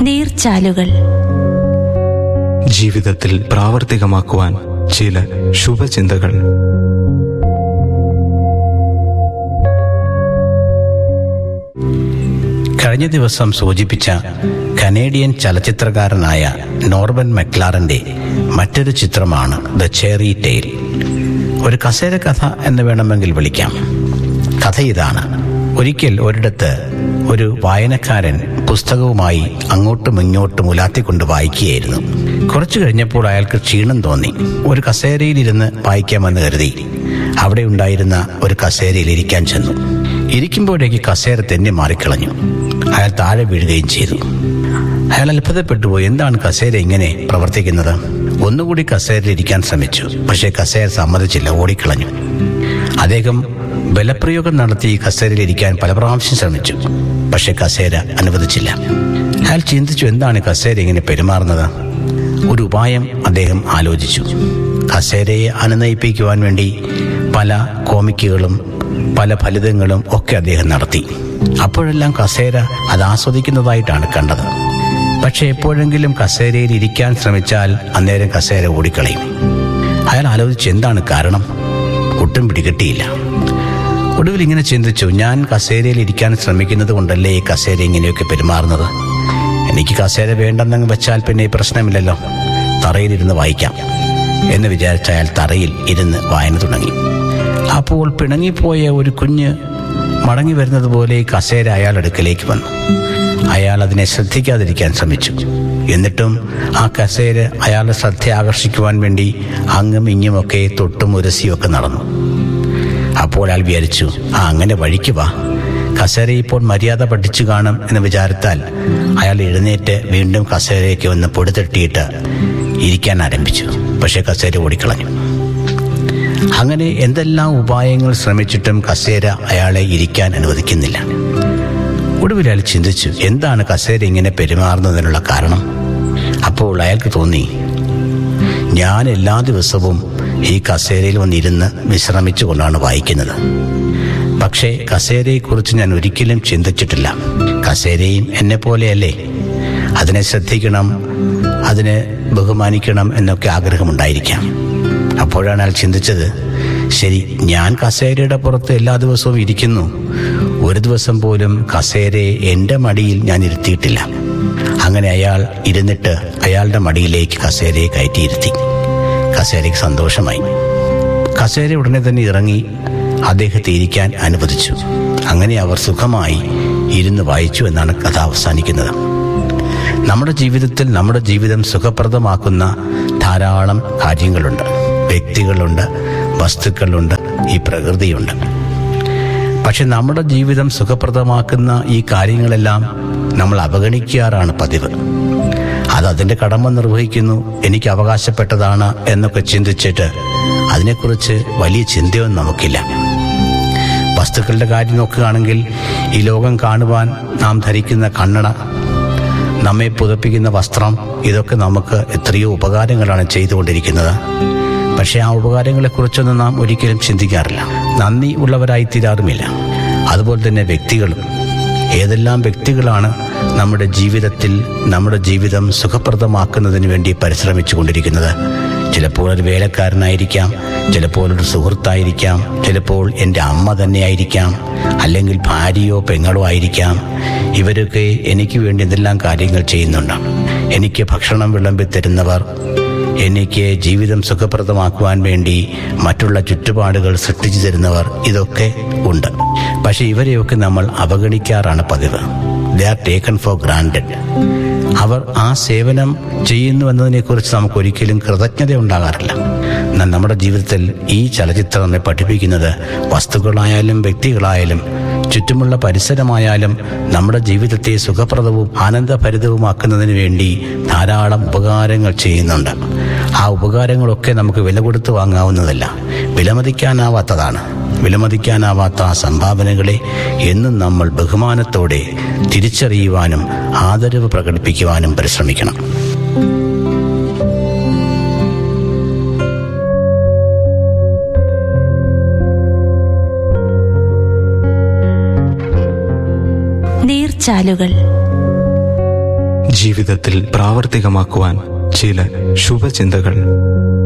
നീർച്ചാലുകൾ ജീവിതത്തിൽ പ്രാവർത്തികമാക്കുവാൻ ചില ശുഭചിന്തകൾ കഴിഞ്ഞ ദിവസം സൂചിപ്പിച്ച കനേഡിയൻ ചലച്ചിത്രകാരനായ നോർബൻ മെക്ലാറിന്റെ മറ്റൊരു ചിത്രമാണ് ദ ചേറി ടെയിൽ ഒരു കസേര കഥ എന്ന് വേണമെങ്കിൽ വിളിക്കാം കഥ ഇതാണ് ഒരിക്കൽ ഒരിടത്ത് ഒരു വായനക്കാരൻ പുസ്തകവുമായി അങ്ങോട്ടും ഇങ്ങോട്ടും ഉലാത്തിക്കൊണ്ട് വായിക്കുകയായിരുന്നു കുറച്ചു കഴിഞ്ഞപ്പോൾ അയാൾക്ക് ക്ഷീണം തോന്നി ഒരു കസേരയിലിരുന്ന് വായിക്കാമെന്ന് കരുതി അവിടെ ഉണ്ടായിരുന്ന ഒരു കസേരയിൽ ഇരിക്കാൻ ചെന്നു ഇരിക്കുമ്പോഴേക്ക് കസേര തെന്നി മാറിക്കളഞ്ഞു അയാൾ താഴെ വീഴുകയും ചെയ്തു അയാൾ അത്ഭുതപ്പെട്ടുപോയി എന്താണ് കസേര ഇങ്ങനെ പ്രവർത്തിക്കുന്നത് ഒന്നുകൂടി കസേരയിൽ ഇരിക്കാൻ ശ്രമിച്ചു പക്ഷേ കസേര സമ്മതിച്ചില്ല ഓടിക്കളഞ്ഞു അദ്ദേഹം ബലപ്രയോഗം നടത്തി ഈ കസേരയിൽ ഇരിക്കാൻ പല പ്രാവശ്യം ശ്രമിച്ചു പക്ഷേ കസേര അനുവദിച്ചില്ല അയാൾ ചിന്തിച്ചു എന്താണ് കസേര ഇങ്ങനെ പെരുമാറുന്നത് ഒരു ഉപായം അദ്ദേഹം ആലോചിച്ചു കസേരയെ അനുനയിപ്പിക്കുവാൻ വേണ്ടി പല കോമിക്കുകളും പല ഫലിതങ്ങളും ഒക്കെ അദ്ദേഹം നടത്തി അപ്പോഴെല്ലാം കസേര അത് ആസ്വദിക്കുന്നതായിട്ടാണ് കണ്ടത് പക്ഷെ എപ്പോഴെങ്കിലും കസേരയിൽ ഇരിക്കാൻ ശ്രമിച്ചാൽ അന്നേരം കസേര ഓടിക്കളയും അയാൾ ആലോചിച്ച് എന്താണ് കാരണം ഒട്ടും പിടികിട്ടിയില്ല ഒടുവിൽ ഇങ്ങനെ ചിന്തിച്ചു ഞാൻ കസേരയിൽ ഇരിക്കാൻ ശ്രമിക്കുന്നത് കൊണ്ടല്ലേ ഈ കസേര ഇങ്ങനെയൊക്കെ പെരുമാറുന്നത് എനിക്ക് കസേര വേണ്ടെന്നങ്ങ് വെച്ചാൽ പിന്നെ ഈ പ്രശ്നമില്ലല്ലോ തറയിലിരുന്ന് വായിക്കാം എന്ന് വിചാരിച്ച അയാൾ തറയിൽ ഇരുന്ന് വായന തുടങ്ങി അപ്പോൾ പിണങ്ങിപ്പോയ ഒരു കുഞ്ഞ് മടങ്ങി വരുന്നത് പോലെ ഈ കസേര അയാൾ അടുക്കലേക്ക് വന്നു അയാൾ അതിനെ ശ്രദ്ധിക്കാതിരിക്കാൻ ശ്രമിച്ചു എന്നിട്ടും ആ കസേര അയാളുടെ ശ്രദ്ധ ആകർഷിക്കുവാൻ വേണ്ടി അങ്ങും ഇങ്ങുമൊക്കെ തൊട്ടും ഉരസിയൊക്കെ നടന്നു അപ്പോൾ അയാൾ വിചാരിച്ചു ആ അങ്ങനെ വഴിക്ക് വാ കസേര ഇപ്പോൾ മര്യാദ പഠിച്ചു കാണും എന്ന് വിചാരത്താൽ അയാൾ എഴുന്നേറ്റ് വീണ്ടും കസേരയ്ക്ക് ഒന്ന് പൊടിതട്ടിയിട്ട് ഇരിക്കാൻ ആരംഭിച്ചു പക്ഷേ കസേര ഓടിക്കളഞ്ഞു അങ്ങനെ എന്തെല്ലാം ഉപായങ്ങൾ ശ്രമിച്ചിട്ടും കസേര അയാളെ ഇരിക്കാൻ അനുവദിക്കുന്നില്ല ഒടുവിൽ അയാൾ ചിന്തിച്ചു എന്താണ് കസേര ഇങ്ങനെ പെരുമാറുന്നതിനുള്ള കാരണം അപ്പോൾ അയാൾക്ക് തോന്നി ഞാൻ എല്ലാ ദിവസവും ഈ കസേരയിൽ വന്നിരുന്ന് വിശ്രമിച്ചുകൊണ്ടാണ് വായിക്കുന്നത് പക്ഷേ കസേരയെക്കുറിച്ച് ഞാൻ ഒരിക്കലും ചിന്തിച്ചിട്ടില്ല കസേരയും എന്നെ പോലെയല്ലേ അതിനെ ശ്രദ്ധിക്കണം അതിനെ ബഹുമാനിക്കണം എന്നൊക്കെ ആഗ്രഹമുണ്ടായിരിക്കാം അപ്പോഴാണ് അയാൾ ചിന്തിച്ചത് ശരി ഞാൻ കസേരയുടെ പുറത്ത് എല്ലാ ദിവസവും ഇരിക്കുന്നു ഒരു ദിവസം പോലും കസേരയെ എൻ്റെ മടിയിൽ ഞാൻ ഇരുത്തിയിട്ടില്ല അങ്ങനെ അയാൾ ഇരുന്നിട്ട് അയാളുടെ മടിയിലേക്ക് കസേരയെ കയറ്റിയിരുത്തി കസേരയ്ക്ക് സന്തോഷമായി കസേര ഉടനെ തന്നെ ഇറങ്ങി അദ്ദേഹത്തെ ഇരിക്കാൻ അനുവദിച്ചു അങ്ങനെ അവർ സുഖമായി ഇരുന്ന് വായിച്ചു എന്നാണ് കഥ അവസാനിക്കുന്നത് നമ്മുടെ ജീവിതത്തിൽ നമ്മുടെ ജീവിതം സുഖപ്രദമാക്കുന്ന ധാരാളം കാര്യങ്ങളുണ്ട് വ്യക്തികളുണ്ട് വസ്തുക്കളുണ്ട് ഈ പ്രകൃതിയുണ്ട് പക്ഷെ നമ്മുടെ ജീവിതം സുഖപ്രദമാക്കുന്ന ഈ കാര്യങ്ങളെല്ലാം നമ്മൾ അവഗണിക്കാറാണ് പതിവ് അത് അതിൻ്റെ കടമ നിർവഹിക്കുന്നു എനിക്ക് അവകാശപ്പെട്ടതാണ് എന്നൊക്കെ ചിന്തിച്ചിട്ട് അതിനെക്കുറിച്ച് വലിയ ചിന്തയൊന്നും നമുക്കില്ല വസ്തുക്കളുടെ കാര്യം നോക്കുകയാണെങ്കിൽ ഈ ലോകം കാണുവാൻ നാം ധരിക്കുന്ന കണ്ണട നമ്മെ പുതപ്പിക്കുന്ന വസ്ത്രം ഇതൊക്കെ നമുക്ക് എത്രയോ ഉപകാരങ്ങളാണ് ചെയ്തുകൊണ്ടിരിക്കുന്നത് പക്ഷേ ആ ഉപകാരങ്ങളെക്കുറിച്ചൊന്നും നാം ഒരിക്കലും ചിന്തിക്കാറില്ല നന്ദി ഉള്ളവരായി തീരാറുമില്ല അതുപോലെ തന്നെ വ്യക്തികളും ഏതെല്ലാം വ്യക്തികളാണ് നമ്മുടെ ജീവിതത്തിൽ നമ്മുടെ ജീവിതം സുഖപ്രദമാക്കുന്നതിന് വേണ്ടി പരിശ്രമിച്ചു കൊണ്ടിരിക്കുന്നത് ചിലപ്പോൾ ഒരു വേലക്കാരനായിരിക്കാം ചിലപ്പോൾ ഒരു സുഹൃത്തായിരിക്കാം ചിലപ്പോൾ എൻ്റെ അമ്മ തന്നെയായിരിക്കാം അല്ലെങ്കിൽ ഭാര്യയോ പെങ്ങളോ ആയിരിക്കാം ഇവരൊക്കെ എനിക്ക് വേണ്ടി എന്തെല്ലാം കാര്യങ്ങൾ ചെയ്യുന്നുണ്ട് എനിക്ക് ഭക്ഷണം വിളമ്പി തരുന്നവർ എനിക്ക് ജീവിതം സുഖപ്രദമാക്കുവാൻ വേണ്ടി മറ്റുള്ള ചുറ്റുപാടുകൾ സൃഷ്ടിച്ചു തരുന്നവർ ഇതൊക്കെ ഉണ്ട് പക്ഷെ ഇവരെയൊക്കെ നമ്മൾ അവഗണിക്കാറാണ് പതിവ് they are taken for granted അവർ ആ സേവനം ചെയ്യുന്നു എന്നതിനെക്കുറിച്ച് നമുക്ക് ഒരിക്കലും കൃതജ്ഞത ഉണ്ടാകാറില്ല എന്നാൽ നമ്മുടെ ജീവിതത്തിൽ ഈ ചലച്ചിത്രം നമ്മെ പഠിപ്പിക്കുന്നത് വസ്തുക്കളായാലും വ്യക്തികളായാലും ചുറ്റുമുള്ള പരിസരമായാലും നമ്മുടെ ജീവിതത്തെ സുഖപ്രദവും ആനന്ദഭരിതവുമാക്കുന്നതിന് വേണ്ടി ധാരാളം ഉപകാരങ്ങൾ ചെയ്യുന്നുണ്ട് ആ ഉപകാരങ്ങളൊക്കെ നമുക്ക് വില കൊടുത്ത് വാങ്ങാവുന്നതല്ല വിലമതിക്കാനാവാത്തതാണ് വിലമതിക്കാനാവാത്ത ആ സംഭാവനകളെ എന്നും നമ്മൾ ബഹുമാനത്തോടെ തിരിച്ചറിയുവാനും ആദരവ് പ്രകടിപ്പിക്കുവാനും പരിശ്രമിക്കണം നീർച്ചാലുകൾ ജീവിതത്തിൽ പ്രാവർത്തികമാക്കുവാൻ ചില ശുഭചിന്തകൾ